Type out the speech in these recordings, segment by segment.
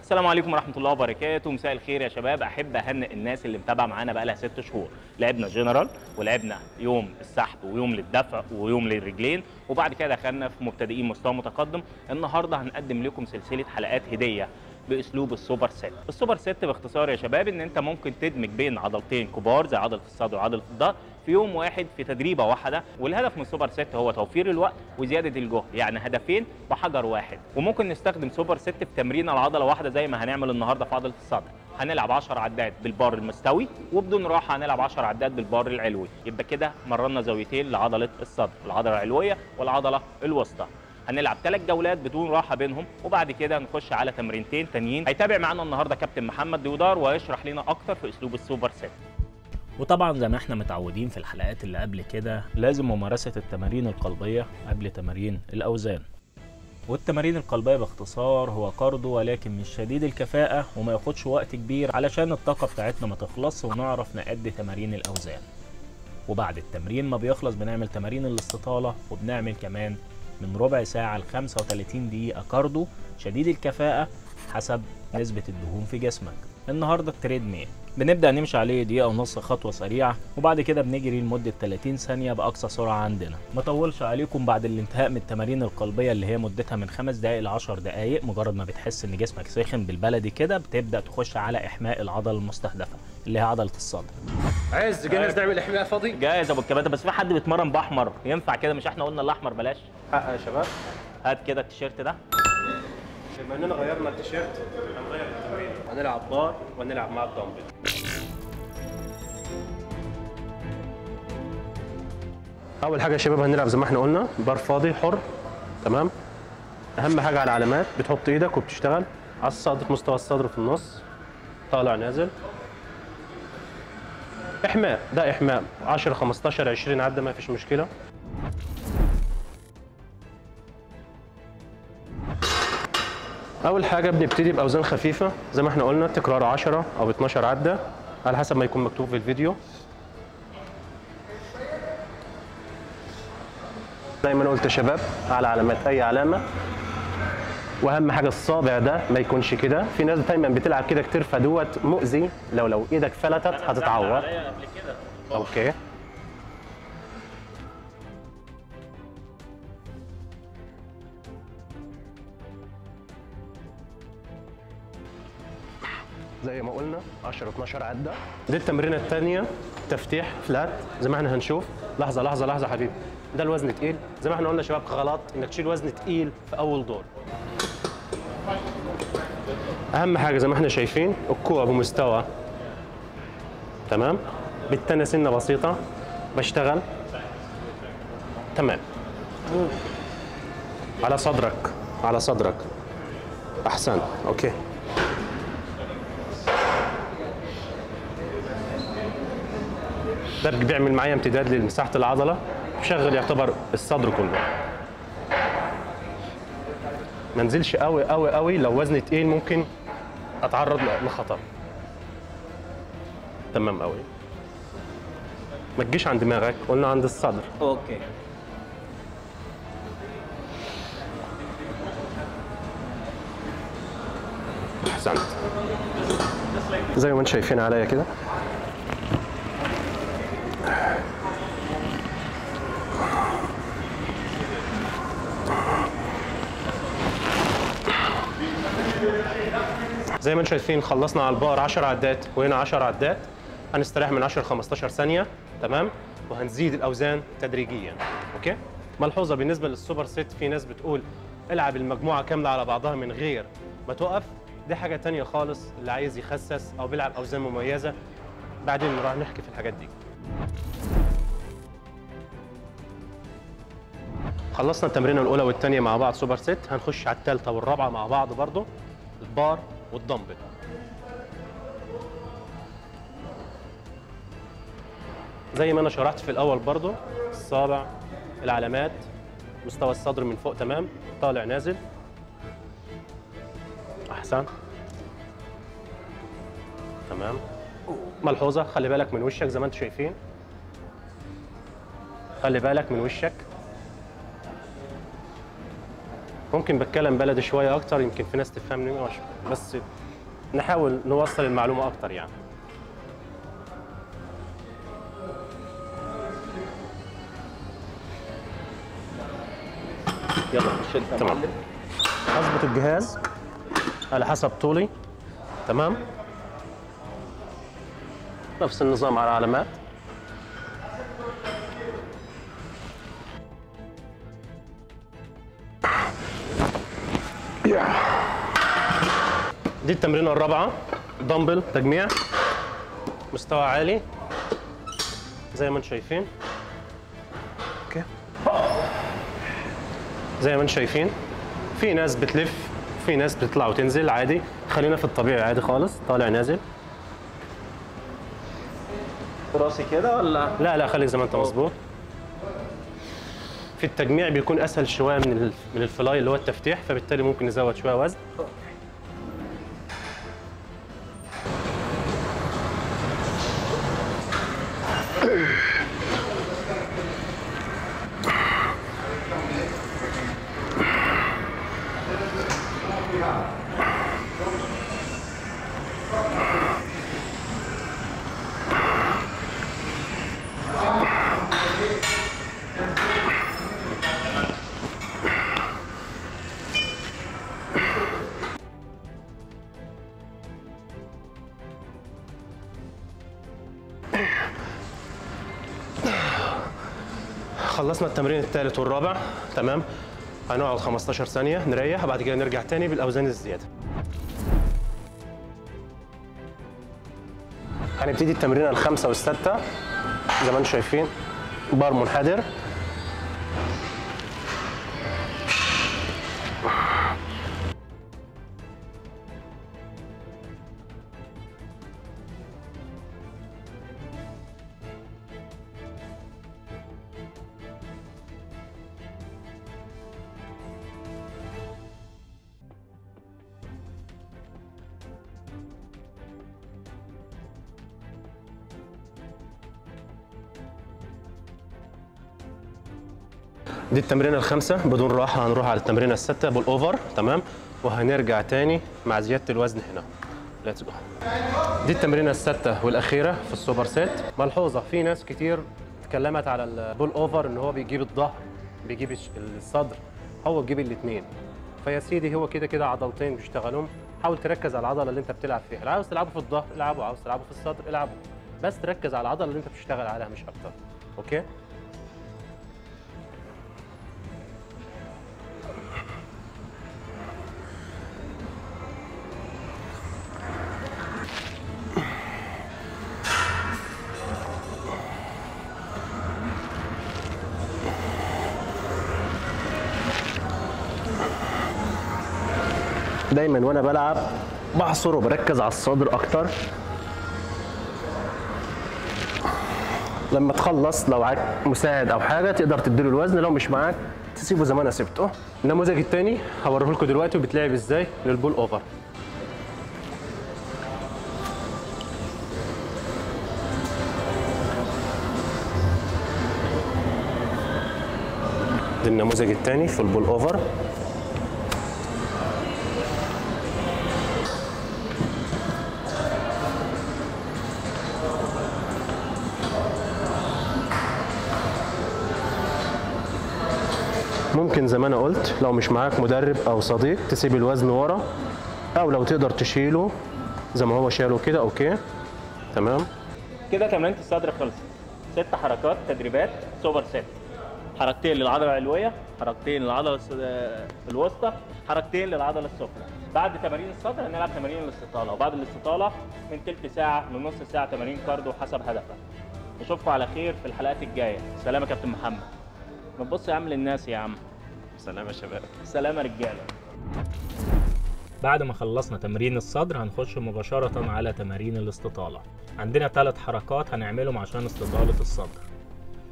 السلام عليكم ورحمه الله وبركاته مساء الخير يا شباب احب اهنئ الناس اللي متابعه معانا بقى لها ست شهور لعبنا جنرال ولعبنا يوم السحب ويوم للدفع ويوم للرجلين وبعد كده دخلنا في مبتدئين مستوى متقدم النهارده هنقدم لكم سلسله حلقات هديه باسلوب السوبر سيت السوبر سيت باختصار يا شباب ان انت ممكن تدمج بين عضلتين كبار زي عضله الصدر وعضله الظهر في يوم واحد في تدريبه واحده والهدف من السوبر سيت هو توفير الوقت وزياده الجهد يعني هدفين بحجر واحد وممكن نستخدم سوبر سيت في تمرين العضله واحده زي ما هنعمل النهارده في عضله الصدر هنلعب 10 عدات بالبار المستوي وبدون راحه هنلعب 10 عدات بالبار العلوي يبقى كده مرنا زاويتين لعضله الصدر العضله العلويه والعضله الوسطى هنلعب ثلاث جولات بدون راحه بينهم وبعد كده نخش على تمرينتين تانيين هيتابع معانا النهارده كابتن محمد ديودار وهيشرح لنا اكتر في اسلوب السوبر سيت وطبعا زي ما احنا متعودين في الحلقات اللي قبل كده لازم ممارسه التمارين القلبيه قبل تمارين الاوزان والتمارين القلبيه باختصار هو كاردو ولكن مش شديد الكفاءه وما ياخدش وقت كبير علشان الطاقه بتاعتنا ما تخلصش ونعرف نأدي تمارين الاوزان وبعد التمرين ما بيخلص بنعمل تمارين الاستطاله وبنعمل كمان من ربع ساعة ل 35 دقيقة كاردو شديد الكفاءة حسب نسبة الدهون في جسمك النهاردة التريد ميل بنبدأ نمشي عليه دقيقة ونص خطوة سريعة وبعد كده بنجري لمدة 30 ثانية بأقصى سرعة عندنا ما طولش عليكم بعد الانتهاء من التمارين القلبية اللي هي مدتها من 5 دقايق ل 10 دقايق مجرد ما بتحس ان جسمك سخن بالبلدي كده بتبدأ تخش على إحماء العضلة المستهدفة اللي هي عضلة الصدر عايز جاهز نعمل احماء فاضي جاهز ابو الكباتة بس في حد بيتمرن باحمر ينفع كده مش احنا قلنا الاحمر بلاش حق يا شباب هات كده التيشيرت ده بما اننا غيرنا التيشيرت هنغير التمرين هنلعب بار ونلعب مع الدمبل اول حاجه يا شباب هنلعب زي ما احنا قلنا بار فاضي حر تمام اهم حاجه على العلامات بتحط ايدك وبتشتغل على الصدر مستوى الصدر في النص طالع نازل احماء ده احماء 10 15 20 عده ما فيش مشكله اول حاجه بنبتدي باوزان خفيفه زي ما احنا قلنا تكرار 10 او 12 عده على حسب ما يكون مكتوب في الفيديو زي ما انا قلت يا شباب على علامات اي علامه واهم حاجه الصابع ده ما يكونش كده في ناس دايما بتلعب كده كتير فدوت مؤذي لو لو ايدك فلتت هتتعور اوكي زي ما قلنا 10 12 عده دي التمرينه الثانيه تفتيح فلات زي ما احنا هنشوف لحظه لحظه لحظه حبيبي ده الوزن تقيل زي ما احنا قلنا يا شباب غلط انك تشيل وزن تقيل في اول دور اهم حاجه زي ما احنا شايفين الكوع بمستوى تمام بالتانية سنه بسيطه بشتغل تمام على صدرك على صدرك احسن اوكي ده بيعمل معايا امتداد لمساحه العضله بشغل يعتبر الصدر كله ما انزلش قوي قوي قوي لو وزني تقيل ممكن اتعرض لخطر تمام قوي ما تجيش عند دماغك قلنا عند الصدر اوكي احسنت زي ما انتم شايفين عليا كده زي ما انتم شايفين خلصنا على البار 10 عدات وهنا 10 عدات هنستريح من 10 ل 15 ثانيه تمام وهنزيد الاوزان تدريجيا اوكي ملحوظه بالنسبه للسوبر سيت في ناس بتقول العب المجموعه كامله على بعضها من غير ما توقف دي حاجه تانية خالص اللي عايز يخسس او بيلعب اوزان مميزه بعدين نروح نحكي في الحاجات دي خلصنا التمرينه الاولى والثانيه مع بعض سوبر سيت هنخش على الثالثه والرابعه مع بعض برضو البار والدمبل زي ما انا شرحت في الاول برضو الصابع العلامات مستوى الصدر من فوق تمام طالع نازل احسن تمام ملحوظه خلي بالك من وشك زي ما انتم شايفين خلي بالك من وشك ممكن بتكلم بلدي شويه اكتر يمكن في ناس تفهمني مش بس نحاول نوصل المعلومه اكتر يعني يلا خش انت يا تمام. معلم اظبط الجهاز على حسب طولي تمام نفس النظام على علامات دي التمرينة الرابعة دمبل تجميع مستوى عالي زي ما انتم شايفين اوكي زي ما انتم شايفين في ناس بتلف في ناس بتطلع وتنزل عادي خلينا في الطبيعي عادي خالص طالع نازل راسي كده ولا لا لا خليك زي ما انت مظبوط في التجميع بيكون اسهل شويه من ال- من الفلاي اللي هو التفتيح فبالتالي ممكن نزود شويه وزن خلصنا التمرين الثالث والرابع تمام هنقعد 15 ثانيه نريح وبعد كده نرجع تاني بالاوزان الزياده هنبتدي التمرين الخامسه والسادسه زي ما انتم شايفين بار منحدر دي التمرينه الخامسه بدون راحه هنروح على التمرينه السادسه بالاوفر تمام وهنرجع تاني مع زياده الوزن هنا ليتس جو دي التمرينه السادسه والاخيره في السوبر سيت ملحوظه في ناس كتير اتكلمت على البول اوفر ان هو بيجيب الظهر بيجيب الش- الصدر هو بيجيب الاثنين فيا سيدي هو كده كده عضلتين بيشتغلهم حاول تركز على العضله اللي انت بتلعب فيها لو عاوز تلعبه في الظهر العبه عاوز تلعبه في الصدر العبه بس تركز على العضله اللي انت بتشتغل عليها مش اكتر اوكي دايما وانا بلعب بحصر وبركز على الصدر اكتر لما تخلص لو معاك مساعد او حاجه تقدر تديله الوزن لو مش معاك تسيبه زي ما انا سبته النموذج الثاني هوريه لكم دلوقتي وبيتلعب ازاي للبول اوفر ده النموذج الثاني في البول اوفر ممكن زي ما انا قلت لو مش معاك مدرب او صديق تسيب الوزن ورا او لو تقدر تشيله زي ما هو شاله كده اوكي تمام كده تمرينة الصدر خلصت ست حركات تدريبات سوبر سيت حركتين للعضله العلويه حركتين للعضله الس- الوسطى حركتين للعضله السفلى بعد تمارين الصدر هنلعب تمارين الاستطاله وبعد الاستطاله من تلت ساعه لنص ساعه تمارين كارديو حسب هدفك نشوفكم على خير في الحلقات الجايه سلام يا كابتن محمد ما تبص يا عم للناس يا عم سلام يا شباب سلام يا رجاله بعد ما خلصنا تمرين الصدر هنخش مباشرة على تمارين الاستطالة عندنا ثلاث حركات هنعملهم عشان استطالة الصدر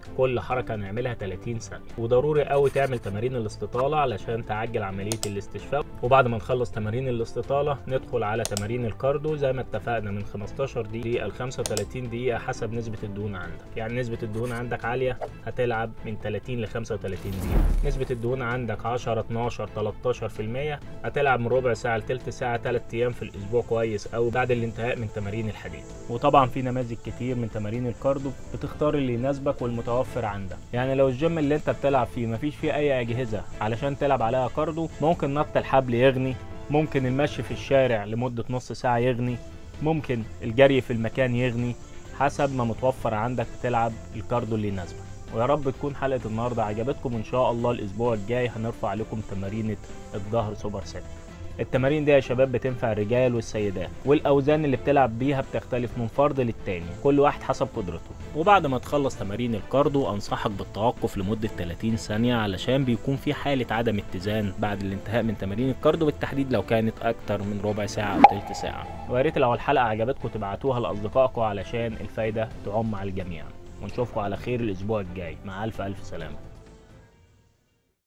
كل حركه هنعملها 30 ثانيه وضروري قوي تعمل تمارين الاستطاله علشان تعجل عمليه الاستشفاء وبعد ما نخلص تمارين الاستطاله ندخل على تمارين الكاردو زي ما اتفقنا من 15 دقيقه ل 35 دقيقه حسب نسبه الدهون عندك يعني نسبه الدهون عندك عاليه هتلعب من 30 ل 35 دقيقه نسبه الدهون عندك 10 12 13% هتلعب من ربع ساعه لتلت ساعه 3 ايام في الاسبوع كويس قوي بعد الانتهاء من تمارين الحديد وطبعا في نماذج كتير من تمارين الكاردو بتختار اللي يناسبك والمتوفر عندك يعني لو الجيم اللي انت بتلعب فيه مفيش فيه اي اجهزه علشان تلعب عليها كاردو ممكن نط الحبل يغني ممكن المشي في الشارع لمده نص ساعه يغني ممكن الجري في المكان يغني حسب ما متوفر عندك تلعب الكاردو اللي يناسبك ويا رب تكون حلقه النهارده عجبتكم ان شاء الله الاسبوع الجاي هنرفع لكم تمارين الظهر سوبر سيت التمارين دي يا شباب بتنفع الرجال والسيدات والاوزان اللي بتلعب بيها بتختلف من فرد للتاني كل واحد حسب قدرته وبعد ما تخلص تمارين الكاردو انصحك بالتوقف لمده 30 ثانيه علشان بيكون في حاله عدم اتزان بعد الانتهاء من تمارين الكاردو بالتحديد لو كانت اكتر من ربع ساعه او تلت ساعه ويا ريت لو الحلقه عجبتكم تبعتوها لاصدقائكم علشان الفايده تعم على الجميع ونشوفكم على خير الاسبوع الجاي مع الف الف سلامه